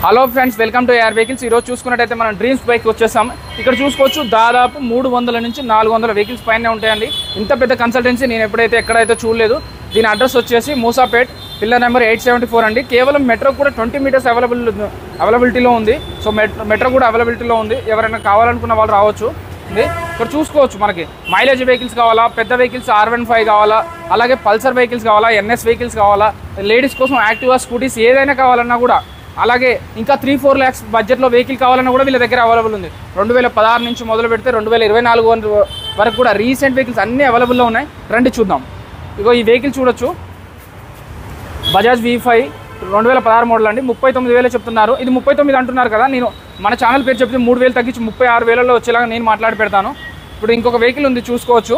hello friends welcome to AR vehicles ఈరోజు చూసుకున్నట్టయితే మనం డ్రీమ్స్ బైక్ వచ్చేసాం ఇక్కడ చూసుకోవచ్చు దాదాపు మూడు వందల నుంచి నాలుగు వందల వెహికల్స్ పైన ఉంటాయండి ఇంత పెద్ద కన్సల్టెన్సీ నేను ఎప్పుడైతే ఎక్కడైతే చూడలేదు దీని అడ్రస్ వచ్చేసి Moosapet pillar number eight seventy four అండి కేవలం మెట్రో కూడా ట్వంటీ మీటర్స్ అవైలబుల్ అవైలబిలిటీలో ఉంది సో మెట్రో మెట్రో కూడా అవైలబిలిటీలో ఉంది ఎవరైనా కావాలనుకున్న వాళ్ళు రావచ్చు ఉంది ఇక్కడ చూసుకోవచ్చు మనకి మైలేజ్ వెహికల్స్ కావాలా పెద్ద వెహికల్స్ ఆర్ వన్ ఫైవ్ కావాలా అలాగే పల్సర్ వెహికల్స్ కావాలా ఎన్ఎస్ వెహికల్స్ కావాలా లేడీస్ కోసం యాక్టివా స్కూటీస్ ఏదైనా కావాలన్నా కూడా అలాగే ఇంకా త్రీ ఫోర్ ల్యాక్స్ బడ్జెట్లో వెహికల్ కావాలన్నా కూడా వీళ్ళ దగ్గర అవైలబుల్ ఉంది రెండు వేల పదహారు నుంచి మొదలు పెడితే రెండు వేల ఇరవై నాలుగు వరకు కూడా రీసెంట్ వెహికల్స్ అన్నీ అవైలబుల్లో ఉన్నాయి రండి చూద్దాం ఇగో ఈ వెహికల్ చూడొచ్చు బజాజ్ వి ఫైవ్ రెండు వేల పదహారు మోడల్ అండి ముప్పై తొమ్మిది వేలు చెప్తున్నారు ఇది ముప్పై తొమ్మిది అంటున్నారు కదా నేను మన ఛానల్ పేరు చెప్తే మూడు వేలు తగ్గించి ముప్పై ఆరు వేలలో వచ్చేలాగా నేను మాట్లాడి పెడతాను ఇప్పుడు ఇంకొక వెహికల్ ఉంది చూసుకోవచ్చు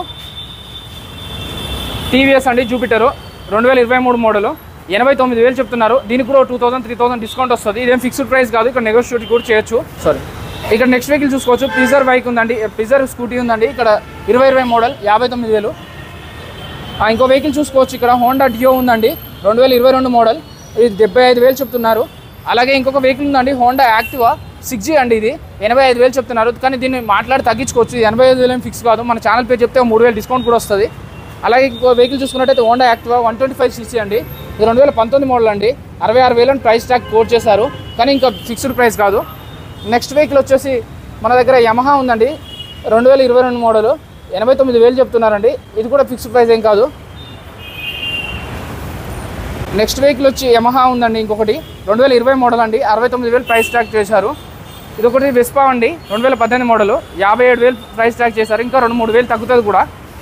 టీవీఎస్ అండి జూపిటరు రెండు వేల ఇరవై మూడు మోడలు ఎనభై తొమ్మిది వేలు చెప్తున్నారు దీనికి కూడా two thousand three thousand discount వస్తుంది ఇదేం ఫిక్స్డ్ ప్రైస్ కాదు ఇక్కడ నెగోషియేట్ కూడా చేయొచ్చు సారీ ఇక్కడ నెక్స్ట్ వెహికల్ చూసుకోవచ్చు పిజర్ బైక్ ఉందండి పిజర్ స్కూటీ ఉందండి ఇక్కడ ఇరవై ఇరవై మోడల్ యాభై తొమ్మిది వేలు ఆ, ఇంకో వెహికల్ చూసుకోవచ్చు ఇక్కడ హోండా డియో ఉందండి రెండు వేల ఇరవై రెండు మోడల్ ఇది డెబ్బై ఐదు వేలు చెప్తున్నారు అలాగే ఇంకొక వెహికల్ ఉందండి హోండా యాక్టివా సిక్స్ జీ అండి ఇది ఎనభై ఐదు వేలు చెప్తున్నారు కానీ దీన్ని మాట్లాడి తగ్గించుకోవచ్చు ఇది ఎనభై ఐదు వేలు ఏం ఫిక్స్ కాదు మన ఛానల్ పేరు చెప్తే మూడు వేలు డిస్కౌంట్ కూడా వస్తుంది అలాగే ఇంకో వెహికల్ చూసుకున్నట్టయితే Honda Activa one twenty five CC అండి ఇది రెండు వేల పంతొమ్మిది మోడల్ అండి అరవై ఆరు వేలని ప్రైస్ ట్యాగ్ కోట్ చేశారు కానీ ఇంకా ఫిక్స్డ్ ప్రైస్ కాదు నెక్స్ట్ వెహికల్ వచ్చేసి మన దగ్గర యమహా ఉందండి రెండు వేల ఇరవై రెండు మోడలు ఎనభై తొమ్మిది వేలు చెప్తున్నారండి ఇది కూడా ఫిక్స్డ్ ప్రైస్ ఏం కాదు నెక్స్ట్ వెహికల్ వచ్చి యమహా ఉందండి ఇంకొకటి రెండు వేల ఇరవై మోడల్ అండి అరవై తొమ్మిది వేలు ప్రైస్ ట్యాగ్ చేశారు ఇది ఒకటి వెస్పా అండి రెండు వేల పద్దెనిమిది మోడల్ యాభై ఏడు వేలు ప్రైస్ ట్యాగ్ చేశారు ఇంకా రెండు మూడు వేలు తగ్గుతుంది కూడా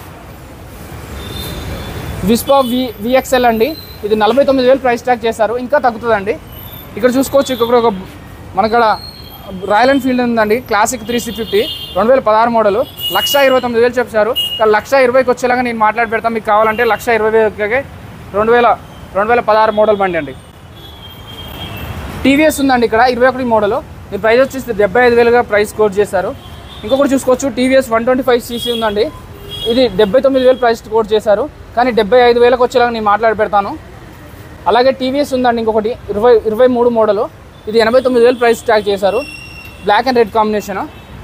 విస్పా వి విఎక్స్ఎల్ అండి ఇది నలభై తొమ్మిది వేలు ప్రైస్ ట్యాగ్ చేశారు ఇంకా తగ్గుతుందండి ఇక్కడ చూసుకోవచ్చు ఇక్కడ ఒక మనకడ రాయల్ ఎన్ఫీల్డ్ ఉందండి క్లాసిక్ త్రీ సి ఫిఫ్టీ రెండు వేల పదహారు మోడల్ లక్ష ఇరవై తొమ్మిది వేలు చెప్పారు కానీ లక్ష ఇరవైకి వచ్చేలాగా నేను మాట్లాడి పెడతాను మీకు కావాలంటే లక్ష ఇరవై వేలకి రెండు వేల రెండు వేల పదహారు మోడల్ బండి అండి టీవీఎస్ ఉందండి ఇక్కడ ఇరవై ఒకటి మోడల్ దీని ప్రైస్ వచ్చేసి డెబ్బై ఐదు వేలుగా ప్రైస్ కోట్ చేశారు ఇంకొకటి చూసుకోవచ్చు TVS one twenty five CC ఉందండి ఇది డెబ్బై తొమ్మిది వేలు ప్రైస్ కోట్ చేశారు కానీ డెబ్బై ఐదు వేలకు వచ్చేలాగా నేను మాట్లాడి పెడతాను అలాగే టీవీఎస్ ఉందండి ఇంకొకటి ఇరవై ఇరవై మూడు మోడలు ఇది ఎనభై తొమ్మిది వేలు ప్రైస్ ట్యాగ్ చేశారు black and red combination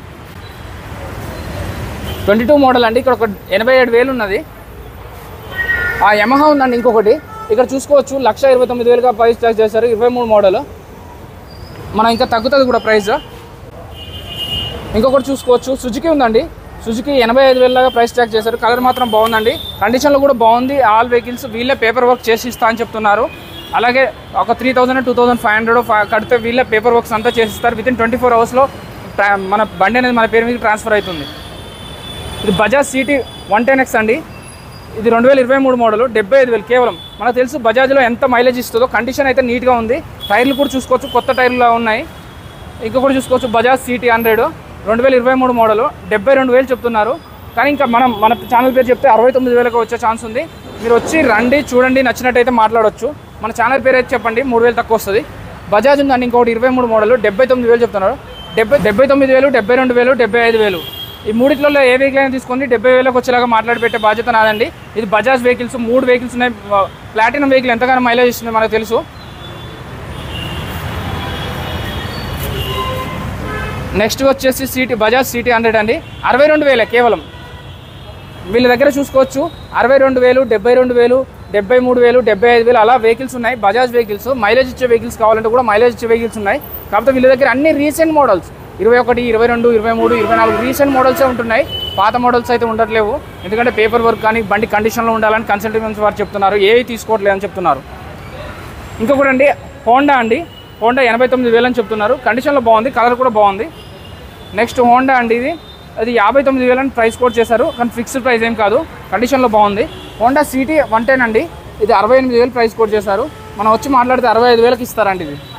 twenty two model అండి ఇక్కడ ఒక ఎనభై ఏడు వేలు ఉన్నది ఆ యమహా ఉందండి ఇంకొకటి ఇక్కడ చూసుకోవచ్చు లక్ష ఇరవై తొమ్మిది వేలుగా ప్రైస్ ట్యాగ్ చేశారు ఇరవై మూడు మోడల్ మనం ఇంకా తగ్గుతుంది కూడా ప్రైస్ ఇంకొకటి చూసుకోవచ్చు సుజుకి ఉందండి సుజుకి ఎనభై ఐదు వేలలాగా ప్రైస్ ట్యాగ్ చేశారు కలర్ మాత్రం బాగుందండి కండిషన్లో కూడా బాగుంది ఆల్ వెహికల్స్ వీళ్ళే పేపర్ వర్క్ చేసి ఇస్తా అని చెప్తున్నారు అలాగే ఒక three thousand two thousand five hundred కడితే వీళ్ళే పేపర్ వర్క్స్ అంతా చేసిస్తారు విత్ ఇన్ ట్వంటీ ఫోర్ అవర్స్లో మన బండి అనేది మన పేరు మీద ట్రాన్స్ఫర్ అవుతుంది ఇది Bajaj CT one ten X అండి ఇది రెండు వేల ఇరవై మూడు మోడల్ డెబ్బై ఐదు వేలు కేవలం మనకు తెలుసు బజాజ్లో ఎంత మైలేజ్ ఇస్తుందో కండిషన్ అయితే నీట్గా ఉంది టైర్లు కూడా చూసుకోవచ్చు కొత్త టైర్లు ఉన్నాయి ఇంకొకటి చూసుకోవచ్చు బజాజ్ సిటీ హండ్రెడ్ రెండు వేల ఇరవై మూడు మోడల్ డెబ్బై రెండు వేలు చెప్తున్నారు కానీ ఇంకా మనం మన ఛానల్ పేరు చెప్తే అరవై తొమ్మిది వేలకు వచ్చే ఛాన్స్ ఉంది మీరు వచ్చి రండి చూడండి నచ్చినట్టయితే మాట్లాడొచ్చు మన ఛానల్ పేరు అయితే చెప్పండి మూడు వేలు తక్కువ వస్తుంది బజాజ్ ఉందండి ఇంకొకటి ఇరవై మూడు మోడల్ డెబ్బై తొమ్మిది వేలు చెప్తున్నారు డెబ్బై డెబ్బై తొమ్మిది వేలు డెబ్బై రెండు వేలు డెబ్బై ఐదు వేలు ఈ మూడిట్లో ఏ వెహికల్ అయినా తీసుకొని డెబ్బై వేలకు వచ్చేలాగా మాట్లాడి పెట్టే బాధ్యత నాదండి ఇది బజాజ్ వెహికల్స్ మూడు వెహికల్స్ ఉన్నాయి ప్లాటినం వెహికల్ ఎంతగానో మైలేజ్ ఇస్తుంది మనకు తెలుసు నెక్స్ట్ వచ్చేసి సిటీ బజాజ్ సిటీ హండ్రెడ్ అండి అరవై రెండు వేలే కేవలం వీళ్ళ దగ్గర చూసుకోవచ్చు అరవై రెండు వేలు డెబ్బై రెండు వేలు డెబ్బై మూడు వేలు డెబ్బై ఐదు వేలు అలా వెహికల్స్ ఉన్నాయి బజాజ్ వెహికల్స్ మైలేజ్ ఇచ్చే వెహికల్స్ కావాలంటే కూడా మైలేజ్ ఇచ్చే వెహికల్స్ ఉన్నాయి కాకపోతే వీళ్ళ దగ్గర అన్ని రీసెంట్ మోడల్స్ ఇరవై ఒకటి ఇరవై రెండు ఇరవై మూడు ఇరవై నాలుగు రీసెంట్ మోడల్సే ఉంటున్నాయి పాత మోడల్స్ అయితే ఉండట్లేవు ఎందుకంటే పేపర్ వర్క్ కానీ బండి కండిషన్లో ఉండాలని కన్సల్టెన్సీ వారు చెప్తున్నారు ఏవి తీసుకోవట్లేదు అని చెప్తున్నారు ఇంకొకటి అండి హోండా అండి హోండా ఎనభై తొమ్మిది వేలు అని చెప్తున్నారు కండిషన్లో బాగుంది కలర్ కూడా బాగుంది నెక్స్ట్ హోండా అండి ఇది అది యాభై తొమ్మిది వేలని ప్రైస్ కోట్ చేశారు కానీ ఫిక్స్డ్ ప్రైస్ ఏం కాదు కండిషన్లో బాగుంది హోండా సిటీ వన్ టెన్ అండి ఇది అరవై ఎనిమిది వేలు ప్రైస్ కోట్ చేశారు మనం వచ్చి మాట్లాడితే అరవై ఐదు వేలకు ఇస్తారండి ఇది